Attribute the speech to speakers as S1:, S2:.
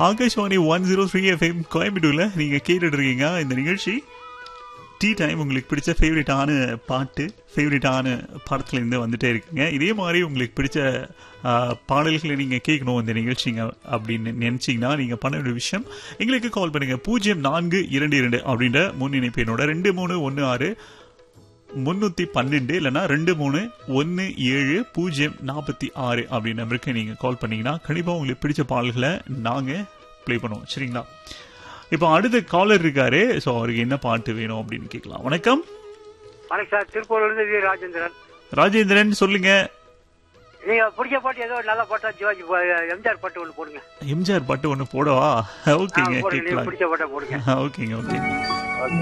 S1: Akashvani one zero three FM கோயம்புத்தூர்ல நீங்க கேட்டுட்டு இருக்கீங்க இந்த நிகழ்ச்சி டீ டைம் உங்களுக்கு பிடிச்ச ஃபேவரட்டான பாட்டு ஃபேவரட்டான படத்துல இருந்து வந்துட்டே இருக்குங்க இதே மாதிரி உங்களுக்கு பிடிச்ச ஆ, பாடல்களை நீங்க கேட்கணும் இந்த நிகழ்ச்சிங்க அப்படின்னு நினைச்சீங்கன்னா நீங்க பண்ண வேண்டிய விஷயம் எங்களுக்கு கால் பண்ணுங்க பூஜ்ஜியம் நான்கு இரண்டு இரண்டு அப்படின்ற முன்னிணைப்பு என்னோட ரெண்டு மூணு ஒன்று ஆறு முன்னூத்தி பன்னெண்டு இல்லைன்னா ரெண்டு மூணு ஒன்று ஏழு பூஜ்ஜியம் நாற்பத்தி ஆறு அப்படி நம்பருக்கு நீங்கள் கால் பண்ணீங்கன்னா கண்டிப்பாக உங்களுக்கு பிடிச்ச பாடல்களை நாங்கள் ப்ளே பண்ணுவோம் சரிங்களா இப்போ அடுத்த காலர் இருக்காரு ஸோ அவருக்கு என்ன பாட்டு வேணும் அப்படின்னு கேட்கலாம் வணக்கம்
S2: வணக்கம் சார் திருப்பூர்ல இருந்து வி ராஜேந்திரன்
S1: ராஜேந்திரன் சொல்லுங்க
S2: நீங்க பிடிச்ச பாட்டு ஏதோ ஒரு நல்ல பாட்டா சிவாஜி பா- எம்ஜிஆர் பாட்டு ஒன்று போடுங்க
S1: எம்ஜிஆர் பாட்டு ஒன்று போடவா
S2: ஆ,
S1: ஓகேங்க
S2: போடுங்க நீங்க
S1: கேட்கலாம்
S2: பிடிச்ச பாட்டா போடுங்க
S1: ஓகேங்க ஓகே